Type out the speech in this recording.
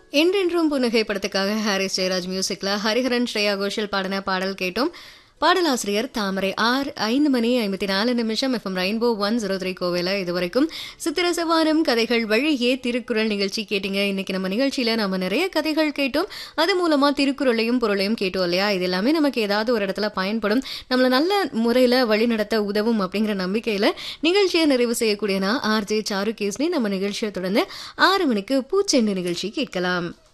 என்றென்றும் புன்னகை படத்துக்காக ஹாரிஸ் ஜெயராஜ் மியூசிக்ல ஹரிஹரன் ஸ்ரேயா கோஷல் பாடின பாடல் கேட்டோம் பாடலாசிரியர் தாமரை ஆர் ஐந்து மணி ஐம்பத்தி நாலு நிமிஷம் FM Rainbow one zero three கோவில இதுவரைக்கும் சித்திர சவாரம் கதைகள் வழியே திருக்குறள் நிகழ்ச்சி கேட்டீங்க இன்னைக்கு நம்ம நிகழ்ச்சியில நம்ம நிறைய கதைகள் கேட்டோம் அது மூலமா திருக்குறளையும் பொருளையும் கேட்டோம் இல்லையா இது எல்லாமே நமக்கு ஏதாவது ஒரு இடத்துல பயன்படும் நம்மள நல்ல முறையில வழிநடத்த உதவும் அப்படிங்கிற நம்பிக்கையில நிகழ்ச்சியை நிறைவு செய்யக்கூடியனா ஆர் ஜே சாரு கேஸ்னி நம்ம நிகழ்ச்சியை தொடர்ந்து ஆறு மணிக்கு பூச்செண்டு நிகழ்ச்சி கேட்கலாம்